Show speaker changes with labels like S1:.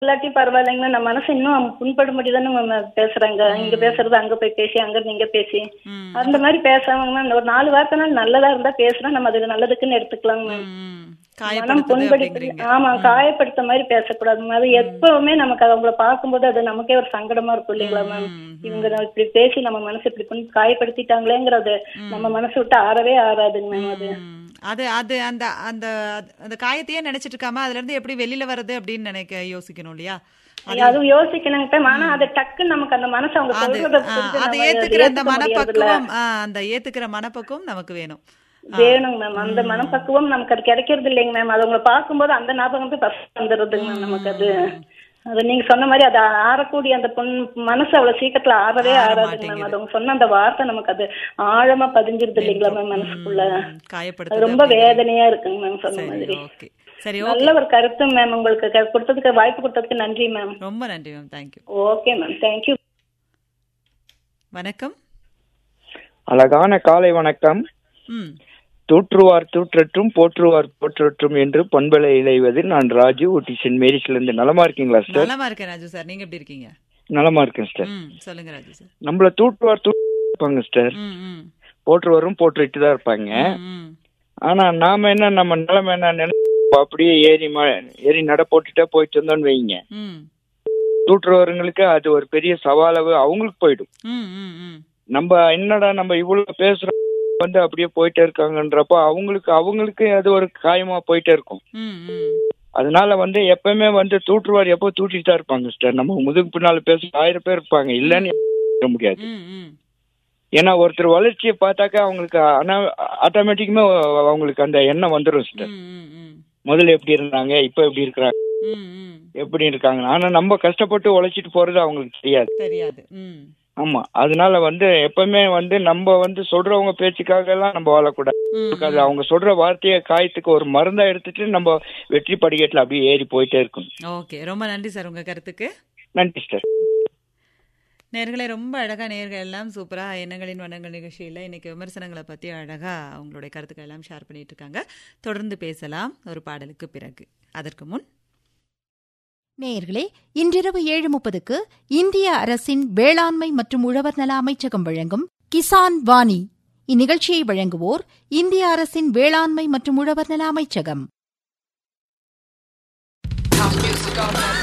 S1: இல்லாட்டி பரவாயில்லைங்க நம்ம மனசு இன்னும் புண்படும்படி தானே நம்ம பேசுறாங்க இங்க பேசுறது அங்க போய் பேசி அங்க இருந்து இங்க பேசி
S2: ம்.
S1: அந்த மாதிரி பேசாம இந்த ஒரு நாலு வார்த்தை நல்லதா இருந்தா பேசுனா நம்ம அது நல்லதுக்குன்னு எடுத்துக்கலாங்க மேம்
S2: ம்.
S1: மனம்
S2: காயப்படுத்துது
S1: புண்படுத்தி
S2: அப்படிங்கிறீங்க
S1: ஆமா காயப்படுத்த மாதிரி பேசக்கூடாது அது எப்பவுமே நமக்கு அவங்கள பார்க்கும்போது அது நமக்கே ஒரு சங்கடமா இருக்கும் இல்லைங்களா மேம்
S2: ம்.
S1: இவங்க நம்ம இப்படி பேசி நம்ம மனசு இப்படி புண் காயப்படுத்திட்டாங்களேங்கிறது நம்ம மனசு விட்டு ஆறவே ஆறாதுங்க மேம் அது
S2: ம். அது அது அந்த அந்த அந்த காயத்தையே நினைச்சிட்டு இருக்காம அதுல இருந்து எப்படி வெளியில வருது அப்படின்னு நினைக்க யோசிக்கணும் இல்லையா
S1: அது யோசிக்கணுங்க மேம் ஆனா அது டக்குன்னு நமக்கு அந்த மனசு அவங்க
S2: அது
S1: சொல்றத
S2: ஆ,
S1: புரிஞ்சு
S2: அதை
S1: நம்ம அதை
S2: ஏத்துக்கிற அந்த
S1: ஏத்துக்க முடியறதில்ல.
S2: மனப்பக்குவம் ஆ, அந்த ஏத்துக்கிற மனப்பக்குவம் நமக்கு வேணும்
S1: வேணுங்க மேம் அந்த மனப்பக்குவம் நமக்கு அது கிடைக்கிறது இல்லைங்க மேம் அது உங்களை பார்க்கும்போது அந்த ஞாபகம் போய் ஃபர்ஸ்ட் வந்துடுதுங்க மேம் நமக்கு அது அது நீங்க சொன்ன மாதிரி அது ஆறக்கூடிய அந்த பொன் மனசு அவ்வளவு சீக்கிரத்துல ஆறவே
S2: ஆற
S1: ஆறாதுங்க மேம்
S2: மாட்டேங்குது.
S1: அது அவங்க சொன்ன அந்த வார்த்தை நமக்கு அது ஆழமா பதிஞ்சிருது இல்லைங்களா மேம் மனசுக்குள்ள
S2: ம்,
S1: அது
S2: காயப்படுத்துது
S1: ரொம்ப
S2: அப்படிங்கிறீங்க.
S1: வேதனையா இருக்குங்க மேம் சொன்ன
S2: சரி
S1: மாதிரி
S2: ஓகே சரி ஓகே
S1: நல்ல ஒரு கருத்து மேம் உங்களுக்கு க- கொடுத்ததுக்கு வாய்ப்பு கொடுத்ததுக்கு நன்றி மேம்
S2: ரொம்ப நன்றி ma'am thank you
S1: okay ma'am thank you
S2: வணக்கம்
S3: அழகான காலை வணக்கம்
S2: ம்
S3: தூற்றுவார் தூற்றற்றும் போற்றுவார் போற்றற்றும் என்று பண்பலை இழைவது நான் ராஜு ஊட்டி சென்ட் மேரிஸ்ல இருந்து நலமா இருக்கீங்களா சார்
S2: நலமா இருக்கேன் ராஜு சார் நீங்க எப்படி இருக்கீங்க
S3: நலமா இருக்கேன் சார்
S2: ம் சொல்லுங்க ராஜு சார்
S3: நம்மள தூற்றுவார் தூப்பாங்க சார்
S2: ம் ம்
S3: போற்றுவாரும் போற்றுட்டு தான் இருப்பாங்க
S2: ம்
S3: ஆனா நாம என்ன நம்ம நிலைமை என்ன நினை அப்படியே ஏறி ம ஏறி நட போட்டுட்டே போயிட்டு இருந்தோம்னு வைங்க
S2: ம்
S3: தூற்றுறவர்களுக்கு அது ஒரு பெரிய சவாலாவே அவங்களுக்கு போயிடும்
S2: ம் ம் ம்
S3: நம்ம என்னடா நம்ம இவ்வளவு பேசுறோம் வந்து அப்படியே போயிட்டே இருக்காங்கன்றப்போ அவங்களுக்கு அவங்களுக்கு அது ஒரு காயமா போயிட்டே இருக்கும்
S2: ம் ம்
S3: அதனால வந்து எப்பவுமே வந்து தூற்றுவார் எப்போ தூட்டிட்டு தான் இருப்பாங்க சிஸ்டர் நம்ம முதுகு பின்னால பேச ஆயிரம் பேர் இருப்பாங்க இல்லைன்னு சொல்ல முடியாது
S2: ம் ம்
S3: ஏன்னா ஒருத்தர் வளர்ச்சியை பார்த்தாக்கா அவங்களுக்கு ஆட்டோமேட்டிக்குமே அவங்களுக்கு அந்த எண்ணம் வந்துடும் சிஸ்டர்
S2: ம் ம் ம்
S3: முதல்ல எப்படி இருந்தாங்க இப்போ எப்படி இருக்கிறாங்க
S2: ம் ம்
S3: எப்படி இருக்காங்க ஆனா நம்ம கஷ்டப்பட்டு உழைச்சிட்டு போறது அவங்களுக்கு தெரியாது
S2: தெரியாது ம்
S3: ஆமா அதனால வந்து எப்பவுமே வந்து நம்ம வந்து சொல்றவங்க பேச்சுக்காக எல்லாம் நம்ம வாழக்கூடாது
S2: ம்
S3: அது அவங்க சொல்ற வார்த்தையை காயத்துக்கு ஒரு மருந்தா எடுத்துட்டு நம்ம வெற்றி படிக்கட்டுல அப்படியே ஏறி போயிட்டே இருக்கணும்
S2: ஓகே ரொம்ப நன்றி சார் உங்க கருத்துக்கு
S3: நன்றி சிஸ்டர்
S2: நேர்களே ரொம்ப அழகா நேர்கள் எல்லாம் சூப்பரா எண்ணங்களின் வண்ணங்கள் நிகழ்ச்சியில இன்னைக்கு விமர்சனங்களை பத்தி அழகா அவங்களுடைய கருத்துக்கள் எல்லாம் ஷேர் பண்ணிட்டு இருக்காங்க தொடர்ந்து பேசலாம் ஒரு பாடலுக்கு பிறகு அதற்கு முன்
S4: நேயர்களே இன்றிரவு ஏழு முப்பதுக்கு இந்திய அரசின் வேளாண்மை மற்றும் உழவர் நல அமைச்சகம் வழங்கும் கிசான் வாணி இந்நிகழ்ச்சியை வழங்குவோர் இந்திய அரசின் வேளாண்மை மற்றும் உழவர் நல அமைச்சகம்
S5: House music all night